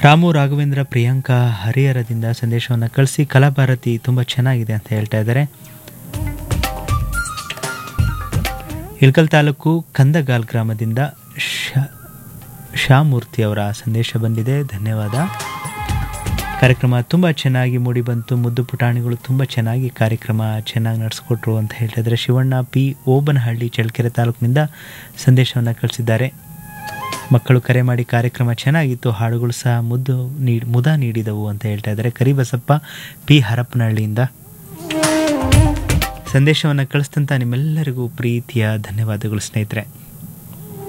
ರಾಮು ರಾಘವೇಂದ್ರ ಪ್ರಿಯಾಂಕಾ ಹರಿಹರದಿಂದ ಸಂದೇಶವನ್ನು ಕಳಿಸಿ ಕಲಾಭಾರತಿ ತುಂಬ ಚೆನ್ನಾಗಿದೆ ಅಂತ ಹೇಳ್ತಾ ಇದ್ದಾರೆ ಇಳ್ಕಲ್ ತಾಲೂಕು ಕಂದಗಾಲ್ ಗ್ರಾಮದಿಂದ ಶಾ ಶಾಮೂರ್ತಿ ಅವರ ಸಂದೇಶ ಬಂದಿದೆ ಧನ್ಯವಾದ ಕಾರ್ಯಕ್ರಮ ತುಂಬ ಚೆನ್ನಾಗಿ ಮೂಡಿಬಂತು ಮುದ್ದು ಪುಟಾಣಿಗಳು ತುಂಬ ಚೆನ್ನಾಗಿ ಕಾರ್ಯಕ್ರಮ ಚೆನ್ನಾಗಿ ನಡೆಸ್ಕೊಟ್ರು ಅಂತ ಹೇಳ್ತಾ ಇದ್ದಾರೆ ಶಿವಣ್ಣ ಪಿ ಓಬನಹಳ್ಳಿ ಚಳ್ಳಕೆರೆ ತಾಲೂಕಿನಿಂದ ಸಂದೇಶವನ್ನು ಕಳಿಸಿದ್ದಾರೆ ಮಕ್ಕಳು ಕರೆ ಮಾಡಿ ಕಾರ್ಯಕ್ರಮ ಚೆನ್ನಾಗಿತ್ತು ಹಾಡುಗಳು ಸಹ ಮುದ್ದು ನೀಡಿ ಮುದ ನೀಡಿದವು ಅಂತ ಹೇಳ್ತಾ ಇದ್ದಾರೆ ಕರಿಬಸಪ್ಪ ಪಿ ಹರಪನಹಳ್ಳಿಯಿಂದ ಸಂದೇಶವನ್ನು ಕಳಿಸ್ತಂತ ನಿಮ್ಮೆಲ್ಲರಿಗೂ ಪ್ರೀತಿಯ ಧನ್ಯವಾದಗಳು ಸ್ನೇಹಿತರೆ